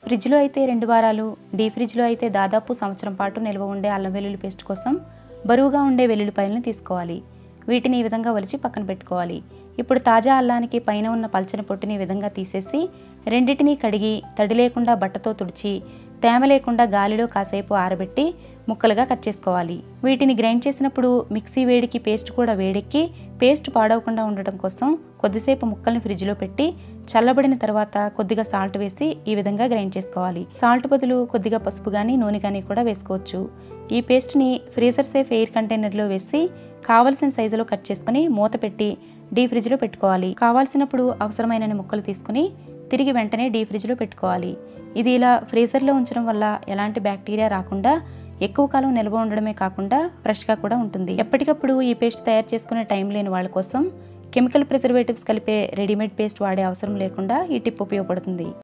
ఫ్రిడ్జ్లో అయితే రెండు వారాలు డీ ఫ్రిడ్జ్లో అయితే దాదాపు సంవత్సరం పాటు నిల్వ ఉండే అల్లం వెల్లుల్లి పేస్ట్ కోసం బరువుగా ఉండే వెల్లుల్లిపాయలను తీసుకోవాలి వీటిని ఈ విధంగా ఒలిచి పక్కన పెట్టుకోవాలి ఇప్పుడు తాజా అల్లానికి పైన ఉన్న పల్చని పొట్టుని ఈ విధంగా తీసేసి రెండింటినీ కడిగి తడి లేకుండా బట్టతో తుడిచి తేమ లేకుండా గాలిలో కాసేపు ఆరబెట్టి ముక్కలుగా కట్ చేసుకోవాలి వీటిని గ్రైండ్ చేసినప్పుడు మిక్సీ వేడికి పేస్ట్ కూడా వేడెక్కి పేస్ట్ పాడవకుండా ఉండటం కోసం కొద్దిసేపు ముక్కల్ని ఫ్రిడ్జ్లో పెట్టి చల్లబడిన తర్వాత కొద్దిగా సాల్ట్ వేసి ఈ విధంగా గ్రైండ్ చేసుకోవాలి సాల్ట్ బదులు కొద్దిగా పసుపు కానీ నూనె కానీ కూడా వేసుకోవచ్చు ఈ పేస్ట్ని ఫ్రీజర్ సేఫ్ ఎయిర్ కంటైనర్లో వేసి కావలసిన సైజులో కట్ చేసుకుని మూత పెట్టి డీ ఫ్రిడ్జ్లో పెట్టుకోవాలి కావాల్సినప్పుడు అవసరమైన ముక్కలు తీసుకుని తిరిగి వెంటనే డీ ఫ్రిడ్జ్లో పెట్టుకోవాలి ఇది ఇలా ఫ్రీజర్లో ఉంచడం వల్ల ఎలాంటి బ్యాక్టీరియా రాకుండా ఎక్కువ కాలం నిల్వ ఉండడమే కాకుండా ఫ్రెష్గా కూడా ఉంటుంది ఎప్పటికప్పుడు ఈ పేస్ట్ తయారు చేసుకునే టైం లేని వాళ్ళ కోసం కెమికల్ ప్రిజర్వేటివ్స్ కలిపే రెడీమేడ్ పేస్ట్ వాడే అవసరం లేకుండా ఈ టిప్ ఉపయోగపడుతుంది